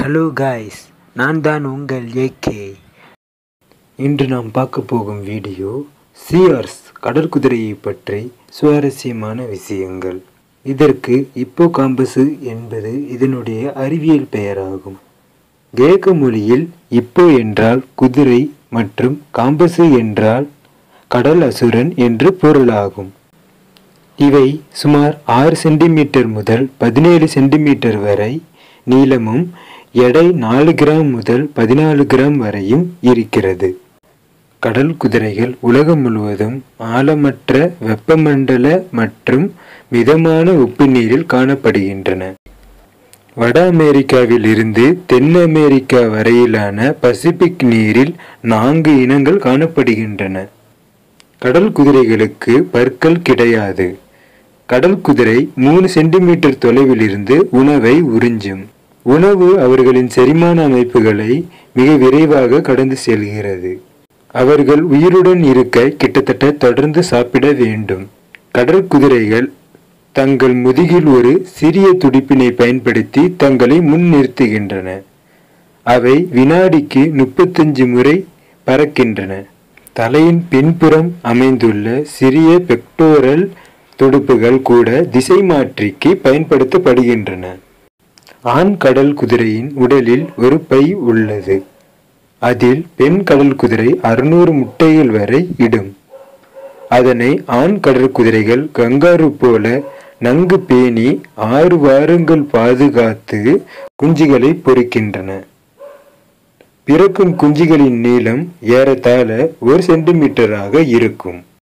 hello guys நான் தான் உங்கள் ஏகே இன்று நாம் பார்க்க போகும் வீடியோ சிஆர்ஸ் கடற்குதிரையை பற்றி சுவாரஸ்யமான விஷயங்கள் இதற்கு இப்போ காம்பசு என்பது இதனுடைய அறிவியல் பெயராகும் கிரேக்க மொழியில் இப்போ என்றால் குதிரை மற்றும் காம்பசு என்றால் கடல் அசுரன் என்று பொருளாகும் இவை சுமார் ஆறு சென்டிமீட்டர் முதல் பதினேழு சென்டிமீட்டர் வரை நீளமும் எடை நாலு கிராம் முதல் பதினாலு கிராம் வரையும் இருக்கிறது கடல் குதிரைகள் உலகம் முழுவதும் ஆழமற்ற வெப்பமண்டல மற்றும் மிதமான உப்பு நீரில் காணப்படுகின்றன வட அமெரிக்காவில் இருந்து தென் அமெரிக்கா வரையிலான பசிபிக் நீரில் நான்கு இனங்கள் காணப்படுகின்றன கடல் குதிரைகளுக்கு பற்கள் கிடையாது கடல் குதிரை மூணு சென்டிமீட்டர் தொலைவில் இருந்து உணவை உறிஞ்சும் உணவு அவர்களின் செரிமான அமைப்புகளை மிக விரைவாக கடந்து செல்கிறது அவர்கள் உயிருடன் இருக்க கிட்டத்தட்ட தொடர்ந்து சாப்பிட வேண்டும் கடற்குதிரைகள் தங்கள் முதுகில் ஒரு சிறிய துடிப்பினை பயன்படுத்தி தங்களை முன்னிறுத்துகின்றன அவை வினாடிக்கு முப்பத்தஞ்சு முறை பறக்கின்றன தலையின் பின்புறம் அமைந்துள்ள சிறிய பெக்டோரல் துடுப்புகள் கூட திசை மாற்றிக்கு பயன்படுத்தப்படுகின்றன ஆண் கடல் குதிரையின் உடலில் ஒரு பை உள்ளது அதில் பெண் கடல் குதிரை அறுநூறு முட்டைகள் வரை இடும் அதனை ஆண் கடற்குதிரைகள் கங்காரு போல நன்கு பேணி ஆறு வாரங்கள் பாதுகாத்து குஞ்சுகளை பொறிக்கின்றன பிறக்கும் குஞ்சுகளின் நீளம் ஏறத்தாழ ஒரு சென்டிமீட்டராக இருக்கும்